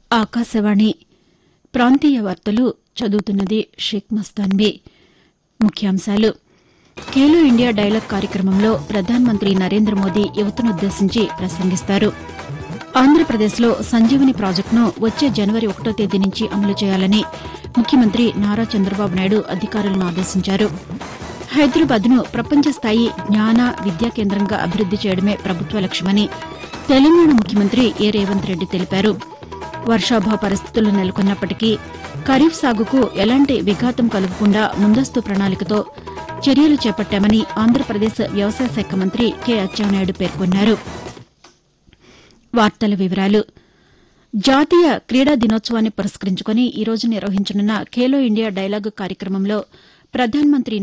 ఆకాశవాణి ప్రాంతీయ వార్తలు చదువుతున్నది షేక్ మస్తాన్బీ ముఖ్యాంశాలు ఖేలో ఇండియా డైలాగ్ కార్యక్రమంలో ప్రధానమంత్రి నరేంద్ర మోదీ యువతనుద్దేశించి ప్రసంగిస్తారు ఆంధ్రప్రదేశ్లో సంజీవని ప్రాజెక్టును వచ్చే జనవరి ఒకటో తేదీ నుంచి అమలు చేయాలని ముఖ్యమంత్రి నారా చంద్రబాబు నాయుడు అధికారులను ఆదేశించారు హైదరాబాద్ను ప్రపంచ స్థాయి జ్ఞాన విద్యా కేంద్రంగా అభివృద్ది చేయడమే ప్రభుత్వ లక్ష్యమని తెలంగాణ ముఖ్యమంత్రి ఏ రేవంత్ రెడ్డి తెలిపారు వర్షాభావ పరిస్థితులు నెలకొన్నప్పటికీ ఖరీఫ్ సాగుకు ఎలాంటి విఘాతం కలగకుండా ముందస్తు ప్రణాళికతో చర్యలు చేపట్టామని ఆంధ్రప్రదేశ్ వ్యవసాయ శాఖ మంత్రి కె అచ్చెన్నాయుడు పేర్కొన్నారు వార్తల వివరాలు జాతీయ క్రీడా దినోత్సవాన్ని పురస్కరించుకుని ఈ రోజు నిర్వహించనున్న ఖేలో ఇండియా డైలాగ్ కార్యక్రమంలో ప్రధానమంత్రి